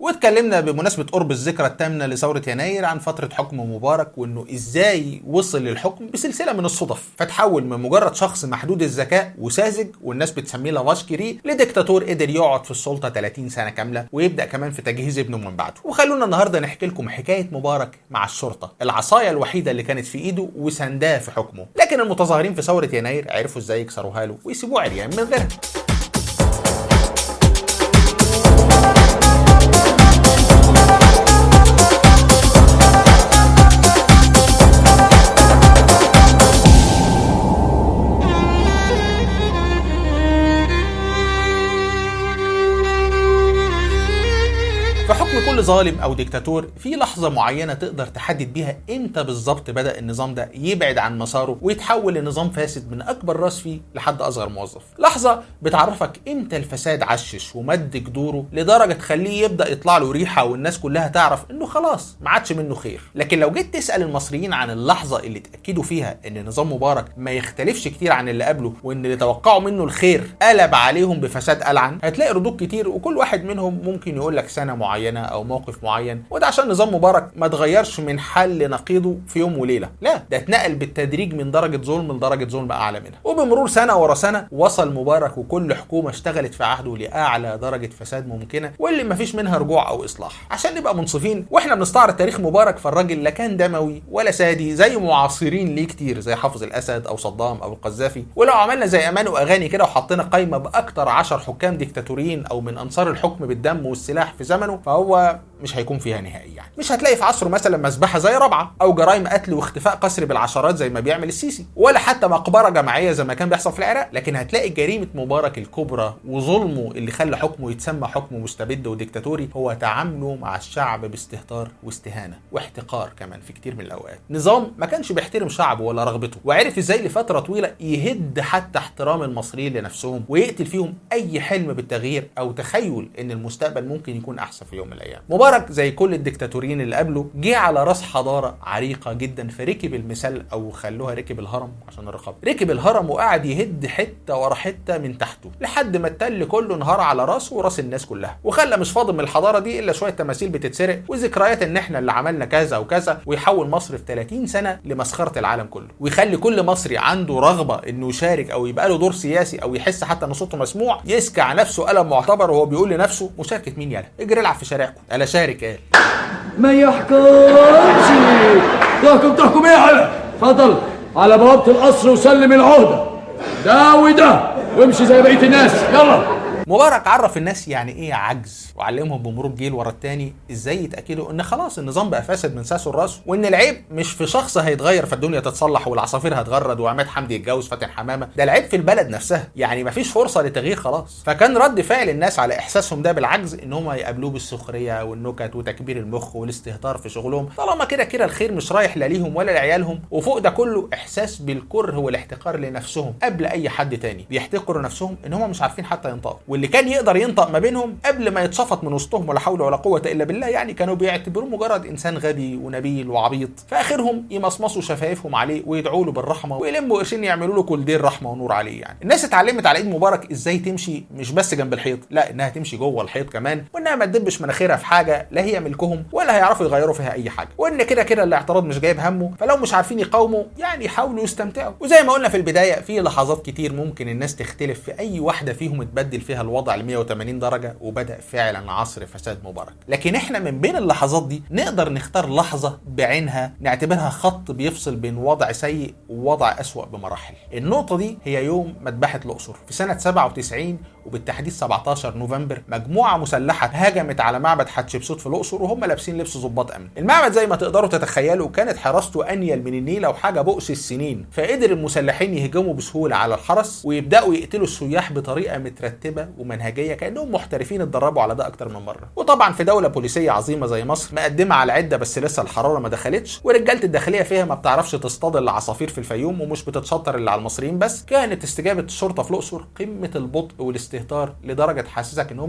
واتكلمنا بمناسبه قرب الذكرى الثامنه لثوره يناير عن فتره حكم مبارك وانه ازاي وصل للحكم بسلسله من الصدف فتحول من مجرد شخص محدود الذكاء وساذج والناس بتسميه لافاشكري لديكتاتور قدر يقعد في السلطه 30 سنه كامله ويبدا كمان في تجهيز ابنه من بعده وخلونا النهارده نحكي لكم حكايه مبارك مع الشرطه العصايه الوحيده اللي كانت في ايده وسنداه في حكمه لكن المتظاهرين في ثوره يناير عرفوا ازاي يكسروها له ويسيبوه عريان من غيرها في حكم كل ظالم او ديكتاتور في لحظه معينه تقدر تحدد بيها امتى بالظبط بدا النظام ده يبعد عن مساره ويتحول لنظام فاسد من اكبر راس فيه لحد اصغر موظف لحظه بتعرفك امتى الفساد عشش ومد جذوره لدرجه تخليه يبدا يطلع له ريحه والناس كلها تعرف انه خلاص ما عادش منه خير لكن لو جيت تسال المصريين عن اللحظه اللي اتاكدوا فيها ان نظام مبارك ما يختلفش كتير عن اللي قبله وان اللي توقعوا منه الخير قلب عليهم بفساد ألعن هتلاقي ردود كتير وكل واحد منهم ممكن يقول لك سنه معينه او موقف معين وده عشان نظام مبارك ما اتغيرش من حل نقيضه في يوم وليله لا ده اتنقل بالتدريج من درجه ظلم لدرجه ظلم اعلى منها وبمرور سنه ورا سنه وصل مبارك وكل حكومه اشتغلت في عهده لاعلى درجه فساد ممكنه واللي ما فيش منها رجوع او اصلاح عشان نبقى منصفين واحنا بنستعرض تاريخ مبارك فالراجل لا كان دموي ولا سادي زي معاصرين ليه كتير زي حافظ الاسد او صدام او القذافي ولو عملنا زي امان واغاني كده وحطينا قائمه باكتر عشر حكام ديكتاتوريين او من انصار الحكم بالدم والسلاح في زمنه فهو مش هيكون فيها نهائي يعني مش هتلاقي في عصره مثلا مذبحه زي رابعه او جرائم قتل واختفاء قسري بالعشرات زي ما بيعمل السيسي ولا حتى مقبره جماعيه زي ما كان بيحصل في العراق لكن هتلاقي جريمه مبارك الكبرى وظلمه اللي خلى حكمه يتسمى حكم مستبد وديكتاتوري هو تعامله مع الشعب باستهتار واستهانه واحتقار كمان في كتير من الاوقات نظام ما كانش بيحترم شعبه ولا رغبته وعرف ازاي لفتره طويله يهد حتى احترام المصريين لنفسهم ويقتل فيهم اي حلم بالتغيير او تخيل ان المستقبل ممكن يكون احسن في يوم من الايام مبارك زي كل الدكتاتوريين اللي قبله جه على راس حضاره عريقه جدا فركب المثال او خلوها ركب الهرم عشان الرقابه ركب الهرم وقعد يهد حته ورا حته من تحته لحد ما التل كله انهار على راسه وراس الناس كلها وخلى مش فاضل من الحضاره دي الا شويه تماثيل بتتسرق وذكريات ان احنا اللي عملنا كذا وكذا ويحول مصر في 30 سنه لمسخره العالم كله ويخلي كل مصري عنده رغبه انه يشارك او يبقى له دور سياسي او يحس حتى ان صوته مسموع يسكع نفسه قلم معتبر وهو بيقول لنفسه مشاركه مين يالا اجري العب في شارعكم الا شارك قال ما يحكمش تحكم تحكم ايه على اتفضل على بوابة القصر وسلم العهدة ده وده وامشي زي بقية الناس يلا مبارك عرف الناس يعني ايه عجز وعلمهم بمرور جيل ورا التاني ازاي يتاكدوا ان خلاص النظام بقى فاسد من ساسه لراسه وان العيب مش في شخص هيتغير فالدنيا تتصلح والعصافير هتغرد وعماد حمدي يتجوز فاتن حمامه ده العيب في البلد نفسها يعني مفيش فرصه لتغيير خلاص فكان رد فعل الناس على احساسهم ده بالعجز ان هم يقابلوه بالسخريه والنكت وتكبير المخ والاستهتار في شغلهم طالما كده كده الخير مش رايح لا ليهم ولا لعيالهم وفوق ده كله احساس بالكره والاحتقار لنفسهم قبل اي حد تاني بيحتقروا نفسهم ان هم مش عارفين حتى ينطقوا واللي كان يقدر ينطق ما بينهم قبل ما يتصفط من وسطهم ولا حول ولا قوه الا بالله يعني كانوا بيعتبروه مجرد انسان غبي ونبيل وعبيط فاخرهم يمصمصوا شفايفهم عليه ويدعوا له بالرحمه ويلموا قرشين يعملوا له كل دير رحمه ونور عليه يعني الناس اتعلمت على ايد مبارك ازاي تمشي مش بس جنب الحيط لا انها تمشي جوه الحيط كمان وانها ما تدبش مناخيرها في حاجه لا هي ملكهم ولا هيعرفوا يغيروا فيها اي حاجه وان كده كده الاعتراض مش جايب همه فلو مش عارفين يقاوموا يعني يحاولوا يستمتعوا وزي ما قلنا في البدايه في لحظات كتير ممكن الناس تختلف في اي واحده فيهم اتبدل فيها الوضع ل 180 درجه وبدا فعلا عصر فساد مبارك لكن احنا من بين اللحظات دي نقدر نختار لحظه بعينها نعتبرها خط بيفصل بين وضع سيء ووضع اسوا بمراحل النقطه دي هي يوم مذبحه الاقصر في سنه 97 وبالتحديد 17 نوفمبر مجموعه مسلحه هاجمت على معبد حتشبسوت في الاقصر وهم لابسين لبس ضباط امن المعبد زي ما تقدروا تتخيلوا كانت حراسته انيل من النيله وحاجه بؤس السنين فقدر المسلحين يهجموا بسهوله على الحرس ويبداوا يقتلوا السياح بطريقه مترتبه ومنهجيه كانهم محترفين اتدربوا على ده اكتر من مره وطبعا في دوله بوليسيه عظيمه زي مصر مقدمه على العده بس لسه الحراره ما دخلتش ورجاله الداخليه فيها ما بتعرفش تصطاد العصافير في الفيوم ومش بتتشطر اللي على المصريين بس كانت استجابه الشرطه في الاقصر قمه البطء والاستهتار لدرجه تحسسك ان هم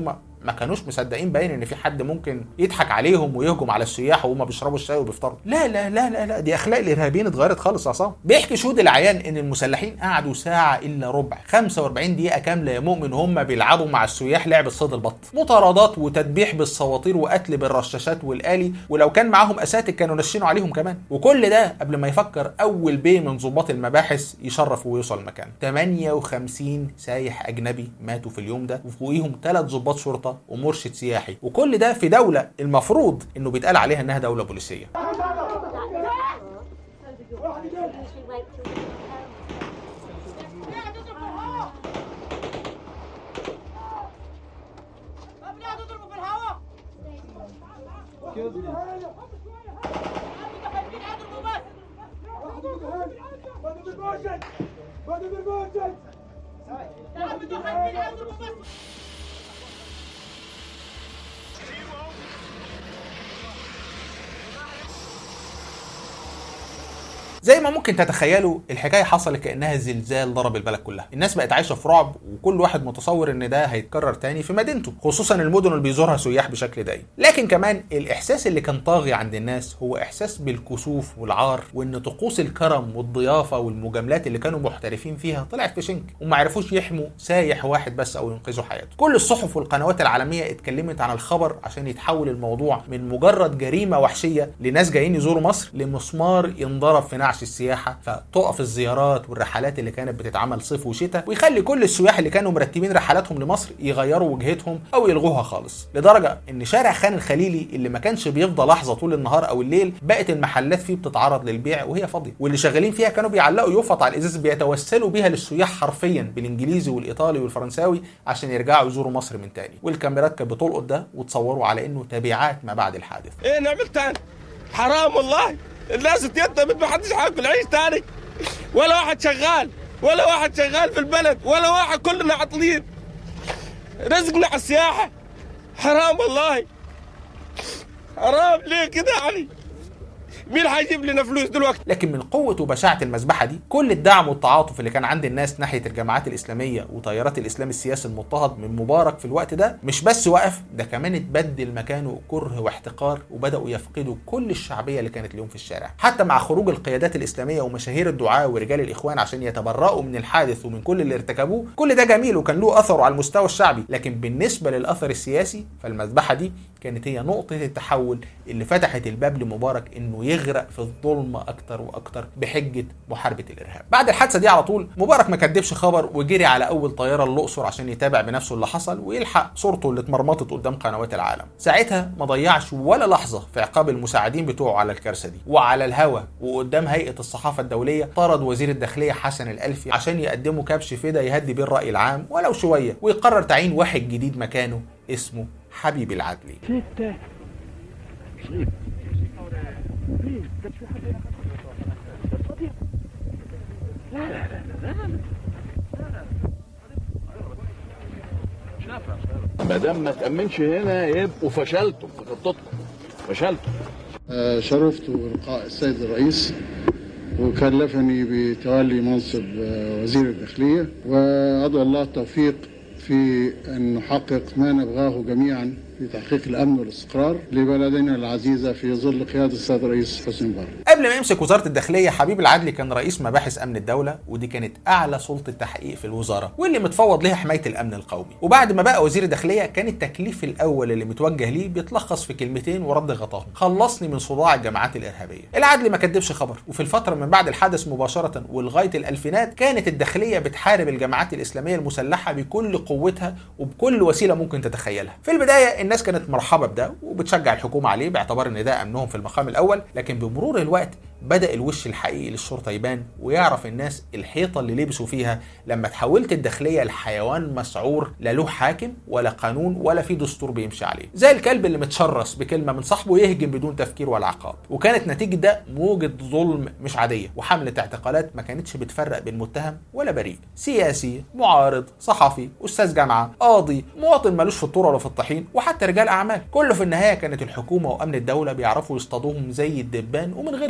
ما كانوش مصدقين باين ان في حد ممكن يضحك عليهم ويهجم على السياح وهم بيشربوا الشاي وبيفطروا لا لا لا لا لا دي اخلاق الارهابيين اتغيرت خالص يا عصام بيحكي شهود العيان ان المسلحين قعدوا ساعه الا ربع 45 دقيقه كامله يا مؤمن وهم بيلعبوا مع السياح لعبه صيد البط مطاردات وتدبيح بالصواطير وقتل بالرشاشات والالي ولو كان معاهم اساتك كانوا نشنوا عليهم كمان وكل ده قبل ما يفكر اول بيه من ضباط المباحث يشرف ويوصل المكان 58 سايح اجنبي ماتوا في اليوم ده وفوقيهم ثلاث ضباط شرطه ومرشد سياحي وكل ده في دوله المفروض انه بيتقال عليها انها دوله بوليسيه usually wait till we get home. ابناء تضربوا في الهواء زي ما ممكن تتخيلوا الحكايه حصلت كانها زلزال ضرب البلد كلها الناس بقت عايشه في رعب وكل واحد متصور ان ده هيتكرر تاني في مدينته خصوصا المدن اللي بيزورها سياح بشكل دايم لكن كمان الاحساس اللي كان طاغي عند الناس هو احساس بالكسوف والعار وان طقوس الكرم والضيافه والمجاملات اللي كانوا محترفين فيها طلعت في شنك وما عرفوش يحموا سايح واحد بس او ينقذوا حياته كل الصحف والقنوات العالميه اتكلمت عن الخبر عشان يتحول الموضوع من مجرد جريمه وحشيه لناس جايين يزوروا مصر لمسمار ينضرب في نعش السياحه فتقف الزيارات والرحلات اللي كانت بتتعمل صيف وشتاء ويخلي كل السياح اللي كانوا مرتبين رحلاتهم لمصر يغيروا وجهتهم او يلغوها خالص لدرجه ان شارع خان الخليلي اللي ما كانش بيفضى لحظه طول النهار او الليل بقت المحلات فيه بتتعرض للبيع وهي فاضيه واللي شغالين فيها كانوا بيعلقوا يفط على الازاز بيتوسلوا بيها للسياح حرفيا بالانجليزي والايطالي والفرنساوي عشان يرجعوا يزوروا مصر من تاني والكاميرات كانت بتلقط ده وتصوروا على انه تبعات ما بعد الحادث ايه نعمل تاني حرام والله الناس تيتمت ما حدش حياكل عيش تاني ولا واحد شغال ولا واحد شغال في البلد ولا واحد كلنا عاطلين رزقنا على السياحة حرام والله حرام ليه كده يعني مين حيجيب لنا فلوس دلوقتي لكن من قوة وبشاعة المذبحة دي كل الدعم والتعاطف اللي كان عند الناس ناحية الجماعات الإسلامية وتيارات الإسلام السياسي المضطهد من مبارك في الوقت ده مش بس وقف ده كمان اتبدل مكانه كره واحتقار وبدأوا يفقدوا كل الشعبية اللي كانت لهم في الشارع حتى مع خروج القيادات الإسلامية ومشاهير الدعاة ورجال الإخوان عشان يتبرؤوا من الحادث ومن كل اللي ارتكبوه كل ده جميل وكان له أثره على المستوى الشعبي لكن بالنسبة للأثر السياسي فالمذبحة دي كانت هي نقطة التحول اللي فتحت الباب لمبارك إنه يغرق في الظلم أكتر وأكتر بحجة محاربة الإرهاب. بعد الحادثة دي على طول مبارك ما كدبش خبر وجري على أول طيارة الأقصر عشان يتابع بنفسه اللي حصل ويلحق صورته اللي اتمرمطت قدام قنوات العالم. ساعتها ما ضيعش ولا لحظة في عقاب المساعدين بتوعه على الكارثة دي وعلى الهوا وقدام هيئة الصحافة الدولية طرد وزير الداخلية حسن الألفي عشان يقدموا كبش فدا يهدي بيه الرأي العام ولو شوية ويقرر تعيين واحد جديد مكانه اسمه حبيب العدلي. ما دام ما تامنش هنا يبقوا فشلتم في خطتكم فشلتم آه، شرفت بلقاء السيد الرئيس وكلفني بتولي منصب آه، وزير الداخلية وأدعو الله التوفيق في أن نحقق ما نبغاه جميعا في تحقيق الأمن والاستقرار لبلدنا العزيزة في ظل قيادة السيد الرئيس حسني مبارك قبل ما يمسك وزاره الداخليه حبيب العدلي كان رئيس مباحث امن الدوله ودي كانت اعلى سلطه تحقيق في الوزاره واللي متفوض ليها حمايه الامن القومي وبعد ما بقى وزير الداخليه كان التكليف الاول اللي متوجه ليه بيتلخص في كلمتين ورد غطاهم خلصني من صداع الجماعات الارهابيه العدلي ما كدبش خبر وفي الفتره من بعد الحدث مباشره ولغايه الالفينات كانت الداخليه بتحارب الجماعات الاسلاميه المسلحه بكل قوتها وبكل وسيله ممكن تتخيلها في البدايه الناس كانت مرحبه بده وبتشجع الحكومه عليه باعتبار ان ده امنهم في المقام الاول لكن بمرور الوقت بدا الوش الحقيقي للشرطه يبان ويعرف الناس الحيطه اللي لبسوا فيها لما تحولت الداخليه لحيوان مسعور لا له حاكم ولا قانون ولا في دستور بيمشي عليه زي الكلب اللي متشرس بكلمه من صاحبه يهجم بدون تفكير ولا عقاب وكانت نتيجه ده موجه ظلم مش عاديه وحمله اعتقالات ما كانتش بتفرق بين متهم ولا بريء سياسي معارض صحفي استاذ جامعه قاضي مواطن ملوش في الطور ولا في الطحين وحتى رجال اعمال كله في النهايه كانت الحكومه وامن الدوله بيعرفوا يصطادوهم زي الدبان ومن غير تمييز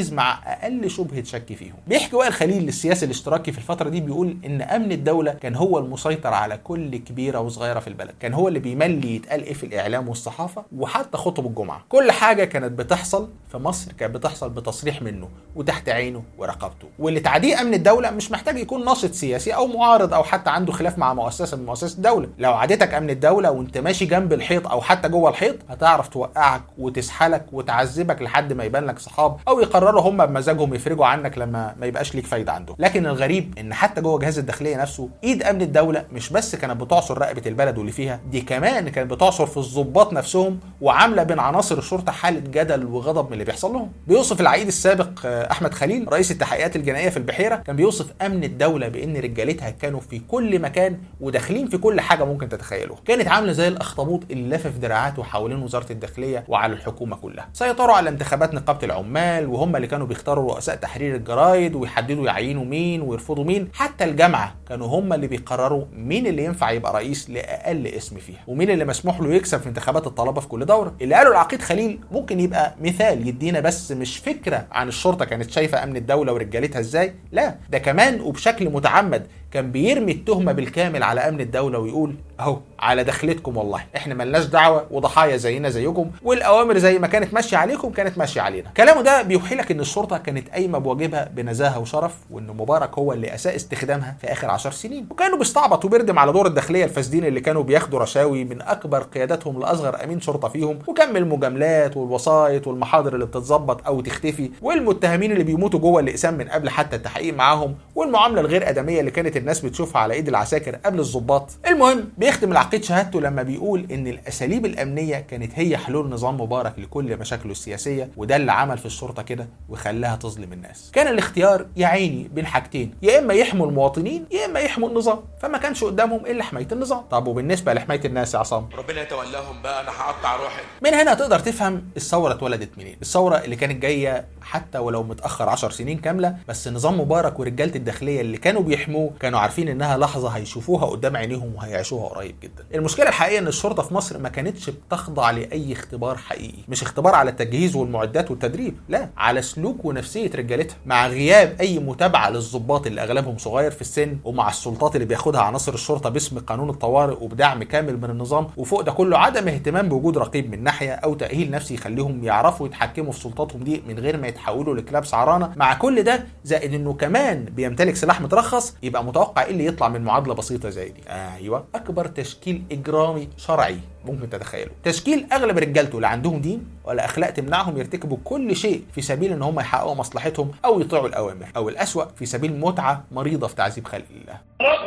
التنفيذ مع اقل شبهه شك فيهم بيحكي وائل خليل السياسي الاشتراكي في الفتره دي بيقول ان امن الدوله كان هو المسيطر على كل كبيره وصغيره في البلد كان هو اللي بيملي يتقال ايه في الاعلام والصحافه وحتى خطب الجمعه كل حاجه كانت بتحصل في مصر كانت بتحصل بتصريح منه وتحت عينه ورقبته واللي تعديه امن الدوله مش محتاج يكون ناشط سياسي او معارض او حتى عنده خلاف مع مؤسسه من مؤسسات الدوله لو عادتك امن الدوله وانت ماشي جنب الحيط او حتى جوه الحيط هتعرف توقعك وتسحلك وتعذبك لحد ما يبان لك صحاب او يقرروا هم بمزاجهم يفرجوا عنك لما ما يبقاش ليك فايده عندهم لكن الغريب ان حتى جوه جهاز الداخليه نفسه ايد امن الدوله مش بس كانت بتعصر رقبه البلد واللي فيها دي كمان كانت بتعصر في الضباط نفسهم وعامله بين عناصر الشرطه حاله جدل وغضب من اللي بيحصل لهم بيوصف العقيد السابق آه، احمد خليل رئيس التحقيقات الجنائيه في البحيره كان بيوصف امن الدوله بان رجالتها كانوا في كل مكان وداخلين في كل حاجه ممكن تتخيلوها كانت عامله زي الاخطبوط اللي لافف دراعاته حوالين وزاره الداخليه وعلى الحكومه كلها سيطروا على انتخابات نقابه العمال وهم اللي كانوا بيختاروا رؤساء تحرير الجرايد ويحددوا يعينوا مين ويرفضوا مين حتى الجامعه كانوا هم اللي بيقرروا مين اللي ينفع يبقى رئيس لاقل اسم فيها ومين اللي مسموح له يكسب في انتخابات الطلبه في كل دوره اللي قاله العقيد خليل ممكن يبقى مثال يدينا بس مش فكره عن الشرطه كانت شايفه امن الدوله ورجالتها ازاي لا ده كمان وبشكل متعمد كان بيرمي التهمه بالكامل على امن الدوله ويقول اهو على دخلتكم والله احنا ملناش دعوه وضحايا زينا زيكم والاوامر زي ما كانت ماشيه عليكم كانت ماشيه علينا كلامه ده بيوحي لك ان الشرطه كانت قايمه بواجبها بنزاهه وشرف وان مبارك هو اللي اساء استخدامها في اخر عشر سنين وكانوا بيستعبط وبيردم على دور الداخليه الفاسدين اللي كانوا بياخدوا رشاوي من اكبر قياداتهم لاصغر امين شرطه فيهم وكم المجاملات والوسايط والمحاضر اللي بتتظبط او تختفي والمتهمين اللي بيموتوا جوه الاقسام من قبل حتى التحقيق معاهم والمعامله الغير ادميه اللي كانت الناس بتشوفها على ايد العساكر قبل الضباط المهم بيختم العقيد شهادته لما بيقول ان الاساليب الامنيه كانت هي حلول نظام مبارك لكل مشاكله السياسيه وده اللي عمل في الشرطه كده وخلاها تظلم الناس كان الاختيار يا عيني بين حاجتين يا اما يحموا المواطنين يا اما يحموا النظام فما كانش قدامهم الا حمايه النظام طب وبالنسبه لحمايه الناس يا عصام ربنا يتولاهم بقى انا هقطع روحي من هنا تقدر تفهم الثوره اتولدت منين الثوره اللي كانت جايه حتى ولو متاخر 10 سنين كامله بس نظام مبارك ورجاله الداخليه اللي كانوا بيحموه كانوا عارفين انها لحظه هيشوفوها قدام عينيهم وهيعيشوها قريب جدا المشكله الحقيقيه ان الشرطه في مصر ما كانتش بتخضع لاي اختبار حقيقي مش اختبار على التجهيز والمعدات والتدريب لا على سلوك ونفسيه رجالتها مع غياب اي متابعه للضباط اللي اغلبهم صغير في السن ومع السلطات اللي بياخدها عناصر الشرطه باسم قانون الطوارئ وبدعم كامل من النظام وفوق ده كله عدم اهتمام بوجود رقيب من ناحيه او تاهيل نفسي يخليهم يعرفوا يتحكموا في سلطاتهم دي من غير ما يتحولوا لكلاب سعرانه مع كل ده زائد انه كمان بيمتلك سلاح مترخص يبقى متوقع ايه اللي يطلع من معادله بسيطه زي دي ايوه اكبر تشكيل اجرامي شرعي ممكن تتخيله تشكيل اغلب رجالته لا عندهم دين ولا اخلاق تمنعهم يرتكبوا كل شيء في سبيل ان هم يحققوا مصلحتهم او يطيعوا الاوامر او الاسوا في سبيل متعه مريضه في تعذيب خلق الله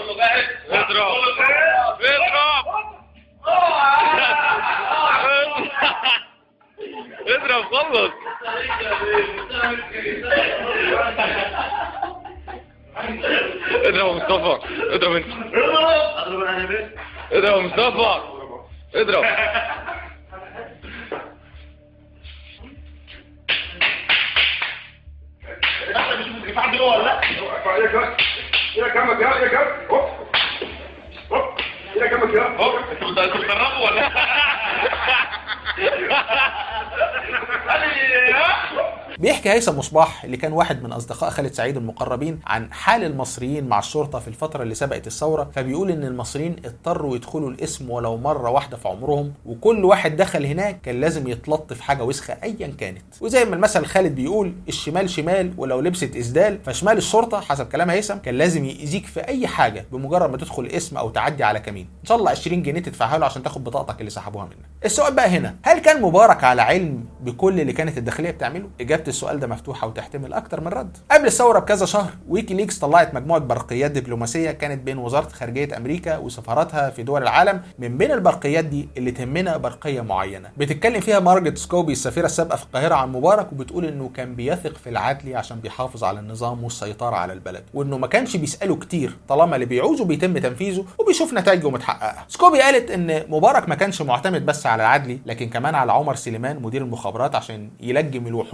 اضرب اضرب خلص اضرب مصطفى اضرب انت اضرب مصطفى اضرب انتوا بتتدربوا ولا بيحكي هيثم مصباح اللي كان واحد من اصدقاء خالد سعيد المقربين عن حال المصريين مع الشرطه في الفتره اللي سبقت الثوره فبيقول ان المصريين اضطروا يدخلوا الاسم ولو مره واحده في عمرهم وكل واحد دخل هناك كان لازم يتلط في حاجه وسخه ايا كانت وزي ما المثل خالد بيقول الشمال شمال ولو لبست اسدال فشمال الشرطه حسب كلام هيثم كان لازم يأذيك في اي حاجه بمجرد ما تدخل الاسم او تعدي على كمين ان شاء الله 20 جنيه تدفعها له عشان تاخد بطاقتك اللي سحبوها منك السؤال بقى هنا هل كان مبارك على علم بكل اللي كانت الداخليه بتعمله اجابه السؤال ده مفتوحه وتحتمل اكتر من رد قبل الثوره بكذا شهر ويكي ليكس طلعت مجموعه برقيات دبلوماسيه كانت بين وزاره خارجيه امريكا وسفاراتها في دول العالم من بين البرقيات دي اللي تهمنا برقيه معينه بتتكلم فيها مارجت سكوبي السفيره السابقه في القاهره عن مبارك وبتقول انه كان بيثق في العدلي عشان بيحافظ على النظام والسيطره على البلد وانه ما كانش بيساله كتير طالما اللي بيعوزه بيتم تنفيذه وبيشوف نتائجه متحققه سكوبي قالت ان مبارك ما كانش معتمد بس على العدلي لكن كمان على عمر سليمان مدير المخابرات عشان يلجم الوحوش اللي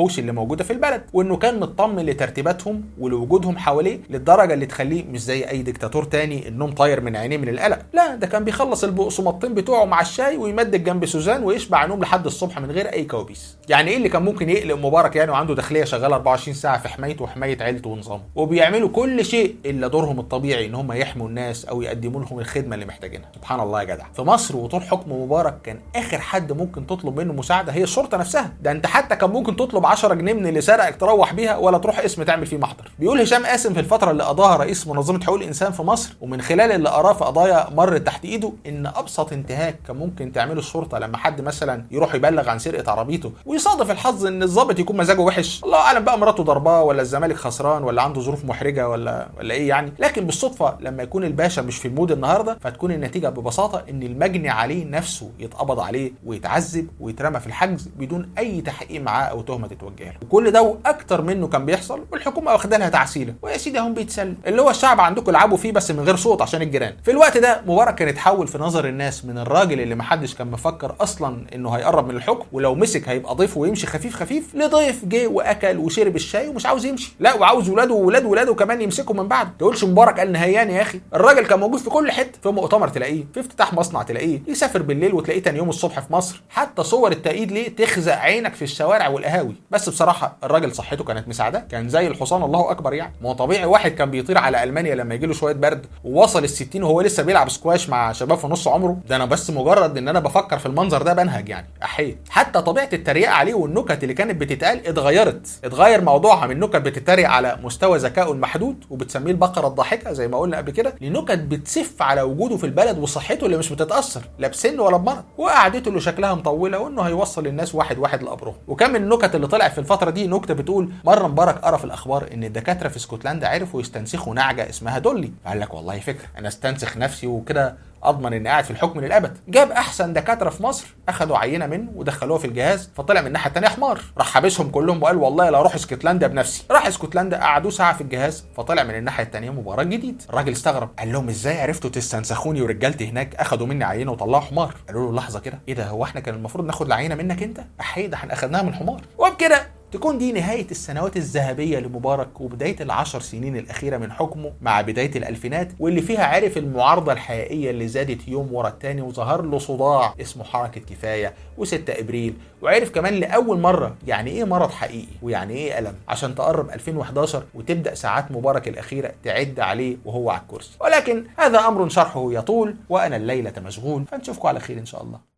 موجوده في البلد وانه كان مطمن لترتيباتهم ولوجودهم حواليه للدرجه اللي تخليه مش زي اي ديكتاتور تاني النوم طاير من عينيه من القلق لا ده كان بيخلص البقسماطتين بتوعه مع الشاي ويمدد جنب سوزان ويشبع نوم لحد الصبح من غير اي كوابيس يعني ايه اللي كان ممكن يقلق مبارك يعني وعنده داخليه شغاله 24 ساعه في حمايته وحمايه عيلته ونظامه وبيعملوا كل شيء الا دورهم الطبيعي ان هم يحموا الناس او يقدموا لهم الخدمه اللي محتاجينها سبحان الله يا جدع في مصر وطول حكم مبارك كان اخر حد ممكن تطلب منه مساعده هي الشرطه نفسها ده انت حتى كان ممكن تطلب 10 جنيه من اللي سرقك تروح بيها ولا تروح اسم تعمل فيه محضر بيقول هشام قاسم في الفتره اللي قضاها رئيس منظمه حقوق الانسان في مصر ومن خلال اللي قراه في قضايا مرت تحت ايده ان ابسط انتهاك كان ممكن تعمله الشرطه لما حد مثلا يروح يبلغ عن سرقه عربيته ويصادف الحظ ان الضابط يكون مزاجه وحش الله اعلم بقى مراته ضرباه ولا الزمالك خسران ولا عنده ظروف محرجه ولا ولا ايه يعني لكن بالصدفه لما يكون الباشا مش في المود النهارده فتكون النتيجه ببساطه ان المجني عليه نفسه يتقبض عليه ويتعذب ويترمى في الحجز بدون اي تحقيق معاه او تهمه تتوجه له وكل ده واكتر منه كان بيحصل والحكومه واخده لها تعسيله ويا سيدي هم بيتسلوا اللي هو الشعب عندكم يلعبوا فيه بس من غير صوت عشان الجيران في الوقت ده مبارك كان اتحول في نظر الناس من الراجل اللي محدش كان مفكر اصلا انه هيقرب من الحكم ولو مسك هيبقى ضيف ويمشي خفيف خفيف لضيف جه واكل وشرب الشاي ومش عاوز يمشي لا وعاوز ولاده وولاد ولاده كمان يمسكوا من بعد تقولش مبارك قال نهيان يا اخي الراجل كان موجود في كل حته في مؤتمر تلاقيه في افتتاح مصنع تلاقيه يسافر بالليل وتلاقيه تاني يوم الصبح في مصر حتى صور التأييد ليه تخزق عينك في الشوارع والقهاوي بس بصراحه الراجل صحته كانت مساعده كان زي الحصان الله اكبر يعني ما هو طبيعي واحد كان بيطير على المانيا لما يجي له شويه برد ووصل ال 60 وهو لسه بيلعب سكواش مع شباب في نص عمره ده انا بس مجرد ان انا بفكر في المنظر ده بنهج يعني احيه حتى طبيعه التريقه عليه والنكت اللي كانت بتتقال اتغيرت اتغير موضوعها من نكت بتتريق على مستوى ذكائه المحدود وبتسميه البقره الضاحكه زي ما قلنا قبل كده لنكت بتسف على وجوده في البلد وصحته اللي مش بتتاثر لا بسن ولا بمرض وقعدته اللي شكلها مطوله وانه هيوصل الناس واحد واحد لقبرهم وكم من النكت اللي طلعت في الفتره دي نكته بتقول مره مبارك قرا في الاخبار ان الدكاتره في اسكتلندا عرفوا يستنسخوا نعجه اسمها دولي فقال لك والله فكره انا استنسخ نفسي وكده اضمن اني قاعد في الحكم للابد جاب احسن دكاتره في مصر اخدوا عينه منه ودخلوها في الجهاز فطلع من الناحيه الثانيه حمار راح حابسهم كلهم وقال والله لا اروح اسكتلندا بنفسي راح اسكتلندا قعدوه ساعه في الجهاز فطلع من الناحيه الثانيه مبارك جديد الراجل استغرب قال لهم ازاي عرفتوا تستنسخوني ورجالتي هناك اخدوا مني عينه وطلعوا حمار قالوا له لحظه كده ايه ده هو احنا كان المفروض ناخد العينه منك انت احيي ده احنا اخدناها من حمار وبكده تكون دي نهاية السنوات الذهبية لمبارك وبداية العشر سنين الأخيرة من حكمه مع بداية الألفينات واللي فيها عرف المعارضة الحقيقية اللي زادت يوم ورا التاني وظهر له صداع اسمه حركة كفاية و6 إبريل وعرف كمان لأول مرة يعني إيه مرض حقيقي ويعني إيه ألم عشان تقرب 2011 وتبدأ ساعات مبارك الأخيرة تعد عليه وهو على الكرسي ولكن هذا أمر شرحه يطول وأنا الليلة مشغول فنشوفكم على خير إن شاء الله